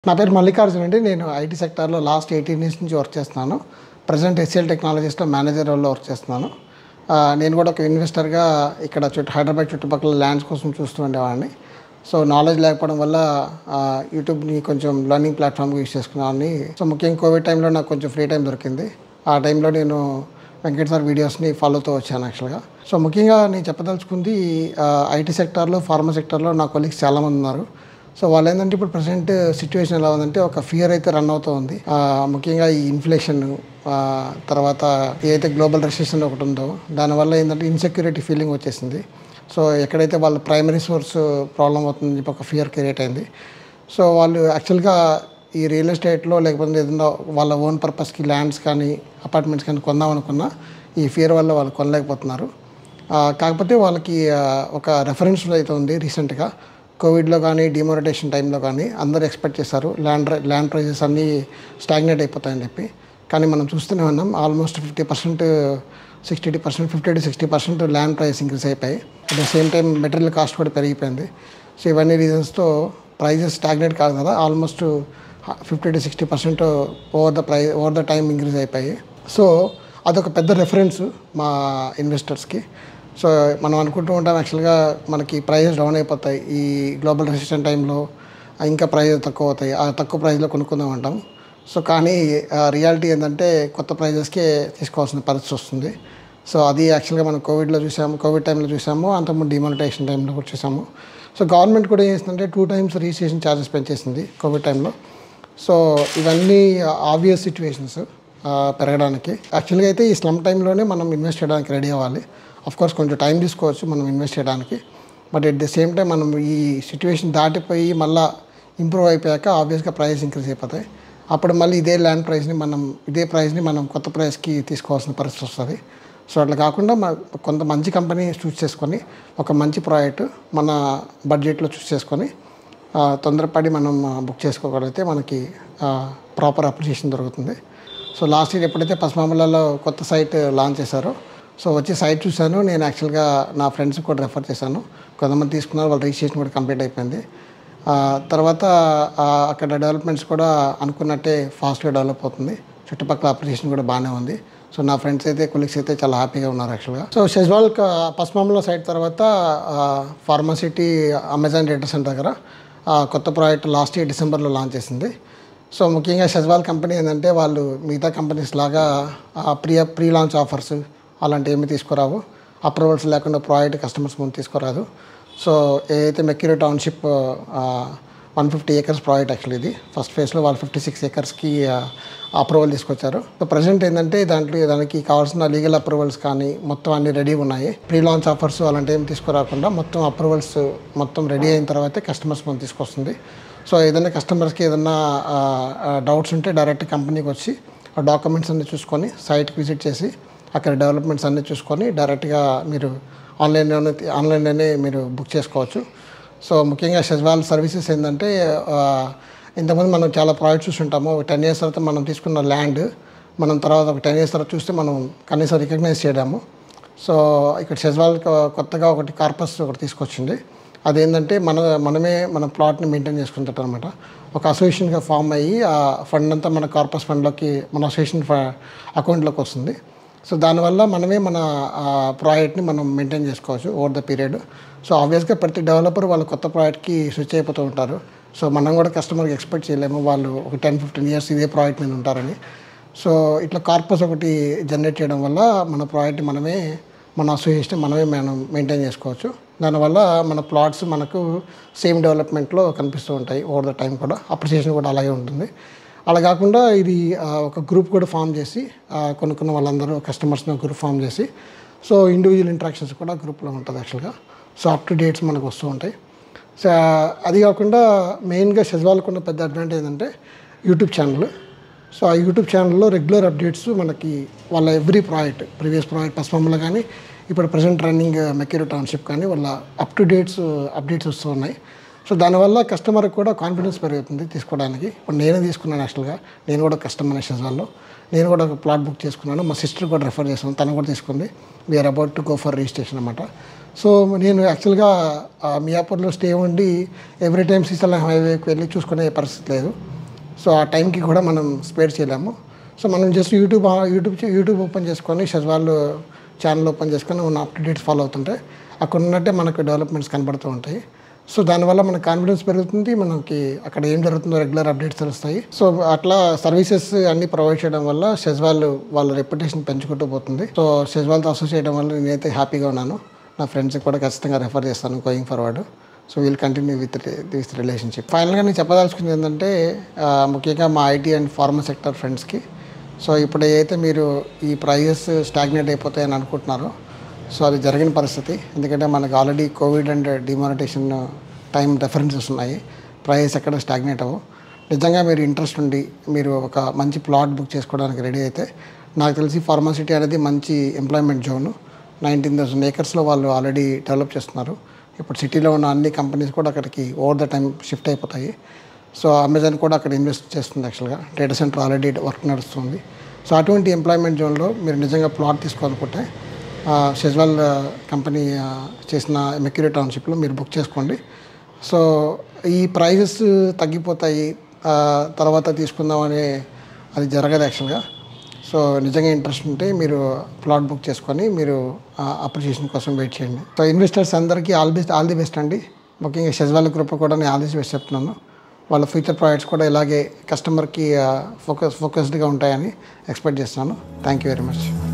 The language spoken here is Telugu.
నా పేరు మల్లికార్జున్ అండి నేను ఐటీ సెక్టార్లో లాస్ట్ ఎయిటీన్ ఇయర్స్ నుంచి వర్క్ చేస్తున్నాను ప్రజెంట్ ఎస్ఎల్ టెక్నాలజీస్లో మేనేజర్ రోల్లో వర్క్ చేస్తున్నాను ఆ, నేను కూడా ఒక ఇన్వెస్టర్గా ఇక్కడ చుట్టూ హైదరాబాద్ చుట్టుపక్కల ల్యాండ్స్ కోసం చూస్తూ ఉండేవాడిని సో నాలెడ్జ్ లేకపోవడం వల్ల ఆ, యూట్యూబ్ని కొంచెం లర్నింగ్ ప్లాట్ఫామ్గా యూస్ చేసుకున్నాను సో ముఖ్యంగా కోవిడ్ టైంలో నాకు కొంచెం ఫ్రీ టైం దొరికింది ఆ టైంలో నేను వెంకట్ సార్ వీడియోస్ని ఫాలోతో వచ్చాను యాక్చువల్గా సో ముఖ్యంగా నేను చెప్పదలుచుకుంది ఐటీ సెక్టార్లో ఫార్మా సెక్టార్లో నా కొలీగ్స్ చాలామంది ఉన్నారు సో వాళ్ళు ఏంటంటే ఇప్పుడు ప్రజెంట్ సిచ్యువేషన్ ఎలా ఉందంటే ఒక ఫియర్ అయితే రన్ అవుతూ ఉంది ఆ, ముఖ్యంగా ఈ ఇన్ఫ్లేషన్ తర్వాత ఏదైతే గ్లోబల్ రెసిషన్ ఒకటి ఉందో దానివల్ల ఏంటంటే ఇన్సెక్యూరిటీ ఫీలింగ్ వచ్చేసింది సో ఎక్కడైతే వాళ్ళ ప్రైమరీ సోర్స్ ప్రాబ్లం అవుతుందని చెప్పి ఒక ఫియర్ క్రియేట్ అయింది సో వాళ్ళు యాక్చువల్గా ఈ రియల్ ఎస్టేట్లో లేకపోతే ఏదైనా వాళ్ళ ఓన్ పర్పస్కి ల్యాండ్స్ కానీ అపార్ట్మెంట్స్ కానీ కొందాం అనుకున్నా ఈ ఫియర్ వల్ల వాళ్ళు కొనలేకపోతున్నారు ఆ, కాకపోతే వాళ్ళకి ఆ, ఒక రెఫరెన్స్ అయితే ఉంది రీసెంట్గా కోవిడ్లో కానీ డిమోనిటేషన్ టైంలో కానీ అందరూ ఎక్స్పెక్ట్ చేశారు ల్యాండ్ ల్యాండ్ ప్రైజెస్ అన్నీ స్టాగ్నేట్ అయిపోతాయని చెప్పి కానీ మనం చూస్తూనే ఉన్నాం almost fifty percent sixty percent fifty to sixty percent land price increase అయిపోయాయి at the same time material cost కూడా పెరిగిపోయింది సో ఇవన్నీ రీజన్స్తో ప్రైజెస్ స్టాగ్నేట్ కాదు కదా almost fifty to sixty percent over the ప్రై ఓవర్ ద టైం ఇంక్రీజ్ అయిపోయాయి సో అదొక పెద్ద రెఫరెన్స్ మా ఇన్వెస్టర్స్కి సో మనం అనుకుంటూ ఉంటాం యాక్చువల్గా మనకి ప్రైజెస్ డౌన్ అయిపోతాయి ఈ గ్లోబల్ రెసిషన్ టైంలో ఇంకా ప్రైజెస్ తక్కువ అవుతాయి ఆ తక్కువ ప్రైస్లో కొనుక్కుందాం అంటాం సో కానీ రియాలిటీ ఏంటంటే కొత్త ప్రైజెస్కే తీసుకోవాల్సిన పరిస్థితి వస్తుంది సో అది యాక్చువల్గా మనం కోవిడ్లో చూసాము కోవిడ్ టైంలో చూసాము అంతకుముందు డిమానిటైజేషన్ టైంలో కూడా చూసాము సో గవర్నమెంట్ కూడా ఏం చేసిందంటే టూ టైమ్స్ రిజిస్ట్రేషన్ ఛార్జెస్ పెంచేసింది కోవిడ్ టైంలో సో ఇవన్నీ ఆబ్వియస్ సిచ్యువేషన్స్ పెరగడానికి యాక్చువల్గా అయితే ఈ స్లమ్ టైంలోనే మనం ఇన్వెస్ట్ చేయడానికి రెడీ అవ్వాలి అఫ్ కోర్స్ కొంచెం టైం తీసుకోవచ్చు మనం ఇన్వెస్ట్ చేయడానికి but at the same time మనం ఈ సిచ్యువేషన్ దాటిపోయి మళ్ళీ ఇంప్రూవ్ అయిపోయాక ఆబ్వియస్గా ప్రైస్ ఇంక్రీజ్ అయిపోతాయి అప్పుడు మళ్ళీ ఇదే ల్యాండ్ ప్రైస్ని మనం ఇదే ప్రైస్ని మనం కొత్త ప్రైస్కి తీసుకోవాల్సిన పరిస్థితి వస్తుంది సో అట్లా కాకుండా మన కొంత మంచి కంపెనీ చూస్ చేసుకొని ఒక మంచి ప్రాజెక్ట్ మన బడ్జెట్లో చూస్ చేసుకొని ఆ, తొందరపడి మనం ఆ, బుక్ చేసుకోగలిగితే మనకి ప్రాపర్ అప్రిషియేషన్ దొరుకుతుంది సో లాస్ట్ ఇయర్ ఎప్పుడైతే పశ్చిమామలలో కొత్త సైట్ లాంచ్ చేశారో సో వచ్చి సైట్ చూశాను నేను యాక్చువల్గా నా ఫ్రెండ్స్ కూడా రెఫర్ చేశాను కొంతమంది తీసుకున్నారు వాళ్ళ రిజిస్ట్రేషన్ కూడా కంప్లీట్ అయిపోయింది ఆ, తర్వాత ఆ, అక్కడ డెవలప్మెంట్స్ కూడా అనుకున్నట్టే ఫాస్ట్గా డెవలప్ అవుతుంది చుట్టుపక్కల అప్రిషియేషన్ కూడా బాగానే ఉంది సో నా ఫ్రెండ్స్ అయితే కొలీగ్స్ అయితే చాలా హ్యాపీగా ఉన్నారు యాక్చువల్గా సో షెజ్వాల్ పశ్చిమంలో సైట్ తర్వాత ఫార్మసిటీ అమెజాన్ డేటా సెంటర్ దగ్గర ఆ, కొత్త ప్రాజెక్ట్ లాస్ట్ ఇయర్ డిసెంబర్లో లాంచ్ చేసింది సో ముఖ్యంగా షెజ్వాల్ కంపెనీ ఏంటంటే వాళ్ళు మిగతా కంపెనీస్ లాగా ప్రీ ప్రీ లాంచ్ ఆఫర్స్ అలాంటివి ఏమీ తీసుకురావు అప్రూవల్స్ లేకుండా ప్రాజెక్ట్ కస్టమర్స్ ముందు తీసుకురాదు సో ఏదైతే Mercury township one fifty acres project actually ఇది ఫస్ట్ ఫేజ్లో వాళ్ళు ఫిఫ్టీ సిక్స్ ఏకర్స్కి అప్రూవల్ తీసుకొచ్చారు సో ప్రజెంట్ ఏంటంటే దాంట్లో దానికి కావాల్సిన లీగల్ అప్రూవల్స్ కానీ మొత్తం అన్ని రెడీ ఉన్నాయి ప్రీ లాంచ్ ఆఫర్స్ అలాంటి ఏం తీసుకురాకుండా మొత్తం అప్రూవల్స్ మొత్తం రెడీ అయిన తర్వాతే కస్టమర్స్ మనం తీసుకొస్తుంది సో ఏదైనా కస్టమర్స్కి ఏదైనా డౌట్స్ ఉంటే డైరెక్ట్ కంపెనీకి వచ్చి ఆ డాక్యుమెంట్స్ అన్ని చూసుకొని సైట్కి విజిట్ చేసి అక్కడ డెవలప్మెంట్స్ అన్నీ చూసుకొని డైరెక్ట్గా మీరు ఆన్లైన్లోనే ఆన్లైన్లోనే మీరు బుక్ చేసుకోవచ్చు సో ముఖ్యంగా షెజ్వాల్ సర్వీసెస్ ఏంటంటే ఆ, ఇంతకుముందు మనం చాలా ప్రాజెక్ట్స్ చూస్తుంటాము టెన్ ఇయర్స్ తర్వాత మనం తీసుకున్న ల్యాండ్ మనం తర్వాత ఒక టెన్ ఇయర్స్ తర్వాత చూస్తే మనం కనీసం రికగ్నైజ్ చేయడాము సో ఇక్కడ షెజ్వాల్ కొ- కొత్తగా ఒకటి కార్పస్ ఒకటి తీసుకొచ్చింది అదేంటంటే మన మనమే మన ప్లాట్ని మెయింటైన్ చేసుకుంటాం అనమాట ఒక అసోసియేషన్గా ఫామ్ అయ్యి ఆ ఫండ్ అంతా మన కార్పస్ ఫండ్లోకి మన అసోసియేషన్ అకౌంట్లోకి వస్తుంది సో దానివల్ల మనమే మన ప్రాజెక్ట్ని మనం మెయింటైన్ చేసుకోవచ్చు ఓవర్ ద పీరియడ్ సో ఆబ్వియస్గా ప్రతి డెవలపర్ వాళ్ళు కొత్త ప్రాజెక్ట్కి స్విచ్ అయిపోతూ ఉంటారు సో మనం కూడా కస్టమర్కి ఎక్స్పెక్ట్ చేయలేము వాళ్ళు ఒక టెన్ ఫిఫ్టీన్ ఇయర్స్ ఇదే ప్రాజెక్ట్ మీద ఉంటారని సో ఇట్లా కార్పస్ ఒకటి జనరేట్ చేయడం వల్ల మన ప్రాజెక్ట్ మనమే మన అసోసియేషన్ మనమే మనం మెయింటైన్ చేసుకోవచ్చు దానివల్ల మన ప్లాట్స్ మనకు సేమ్ డెవలప్మెంట్లో కనిపిస్తూ ఉంటాయి ఓవర్ ద టైం కూడా అప్రిసియేషన్ కూడా అలాగే ఉంటుంది అలా కాకుండా ఇది ఆ, ఒక గ్రూప్ కూడా ఫామ్ చేసి ఆ, కొనుక్కున్న వాళ్ళందరూ కస్టమర్స్ని గ్రూప్ ఫామ్ చేసి సో ఇండివిజువల్ ఇంట్రాక్షన్స్ కూడా గ్రూప్లో ఉంటుంది యాక్చువల్గా సో అప్ టు డేట్స్ మనకు వస్తూ ఉంటాయి సో అది కాకుండా మెయిన్గా షెజ్వాల్కి ఉన్న పెద్ద అడ్వాంటేజ్ ఏంటంటే యూట్యూబ్ ఛానల్ సో ఆ యూట్యూబ్ ఛానల్లో రెగ్యులర్ అప్డేట్స్ మనకి వాళ్ళ ఎవ్రీ ప్రాజెక్ట్ ప్రీవియస్ ప్రాజెక్ట్ పశ్చిమంలో కానీ ఇప్పుడు ప్రజెంట్ రన్నింగ్ మెక్యూరి టౌన్షిప్ కానీ వాళ్ళ అప్ టు డేట్స్ అప్డేట్స్ వస్తూ ఉన్నాయి సో దానివల్ల కస్టమర్కి కూడా కాన్ఫిడెన్స్ పెరుగుతుంది తీసుకోవడానికి ఇప్పుడు నేనే తీసుకున్నాను యాక్చువల్గా నేను కూడా కస్టమర్ షెజ్వాల్లో నేను కూడా ఒక ప్లాట్ బుక్ చేసుకున్నాను మా సిస్టర్ కూడా రెఫర్ చేశాను తను కూడా తీసుకుంది we're about to go for registration అనమాట సో నేను యాక్చువల్గా ఆ, మియాపూర్లో స్టే ఉండి ఎవ్రీ టైం శ్రీశైలం హైవేకి వెళ్ళి చూసుకునే పరిస్థితి లేదు సో ఆ టైంకి కూడా మనం స్పేర్ చేయలేము సో మనం just YouTube YouTube YouTube open చేసుకొని షజ్వాల్ ఛానల్ ఓపెన్ చేసుకొని ఉన్న అప్డేట్స్ ఫాలో అవుతుంటే అక్కడ ఉన్నట్టే మనకు డెవలప్మెంట్స్ కనబడుతూ ఉంటాయి సో దానివల్ల మన కాన్ఫిడెన్స్ పెరుగుతుంది మనకి అక్కడ ఏం జరుగుతుందో రెగ్యులర్ అప్డేట్స్ తెలుస్తాయి సో అట్లా సర్వీసెస్ అన్ని ప్రొవైడ్ చేయడం వల్ల షెజ్వాల్ వాళ్ళ రెప్యుటేషన్ పెంచుకుంటూ పోతుంది సో షెజ్వాల్తో అసోసియేట్ చేయడం వల్ల నేనైతే హ్యాపీగా ఉన్నాను నా ఫ్రెండ్స్కి కూడా ఖచ్చితంగా రెఫర్ చేస్తాను going forward so we'll continue with this relationship ఫైనల్గా నేను చెప్పదలుచుకుంది ఏంటంటే ఆ, ముఖ్యంగా మా ఐటీ అండ్ ఫార్మా సెక్టర్ ఫ్రెండ్స్కి సో ఇప్పుడు ఏదైతే మీరు ఈ ప్రైజెస్ స్టాగ్నేట్ అయిపోతాయని అనుకుంటున్నారో సో అది జరిగిన పరిస్థితి ఎందుకంటే మనకు already covid and demonetisation time references ఉన్నాయి ప్రైజెస్ ఎక్కడ స్టాగ్నేట్ అవ్వవు నిజంగా మీరు ఇంట్రెస్ట్ ఉండి మీరు ఒక మంచి ప్లాట్ బుక్ చేసుకోవడానికి రెడీ అయితే నాకు తెలిసి ఫార్మాసిటీ అనేది మంచి ఎంప్లాయ్మెంట్ జోను నైన్టీన్ థౌసండ్ ఏకర్స్లో వాళ్ళు ఆల్రెడీ డెవలప్ చేస్తున్నారు ఇప్పుడు సిటీలో ఉన్న అన్ని కంపెనీస్ కూడా అక్కడికి ఓవర్ ద టైం షిఫ్ట్ అయిపోతాయి సో అమెజాన్ కూడా అక్కడ ఇన్వెస్ట్ చేస్తుంది యాక్చువల్గా డేటా సెంటర్ ఆల్రెడీ వర్క్ నడుస్తుంది సో అటువంటి ఎంప్లాయ్మెంట్ జోన్లో మీరు నిజంగా ప్లాట్ తీసుకోవాలనుకుంటే ఆ, షెజ్వాల్ ఆ, కంపెనీ ఆ, చేసిన మెక్యూరీ టౌన్షిప్లో మీరు బుక్ చేసుకోండి సో ఈ ప్రైజెస్ తగ్గిపోతాయి ఆ, తర్వాత తీసుకుందామని అది జరగదు యాక్చువల్గా సో నిజంగా ఇంట్రెస్ట్ ఉంటే మీరు ప్లాట్ బుక్ చేసుకొని మీరు అప్రిషియేషన్ కోసం వెయిట్ చేయండి సో ఇన్వెస్టర్స్ అందరికీ all best all the best అండి ముఖ్యంగా షెజ్వాల్ గ్రూప్ కూడా నేను ఆల్ ది బెస్ట్ చెప్తున్నాను వాళ్ళ ఫ్యూచర్ ప్రాజెక్ట్స్ కూడా ఇలాగే కస్టమర్కి ఫోకస్ ఫోకస్డ్గా ఉంటాయని ఎక్స్పెక్ట్ చేస్తున్నాను థ్యాంక్ యూ వెరీ మచ్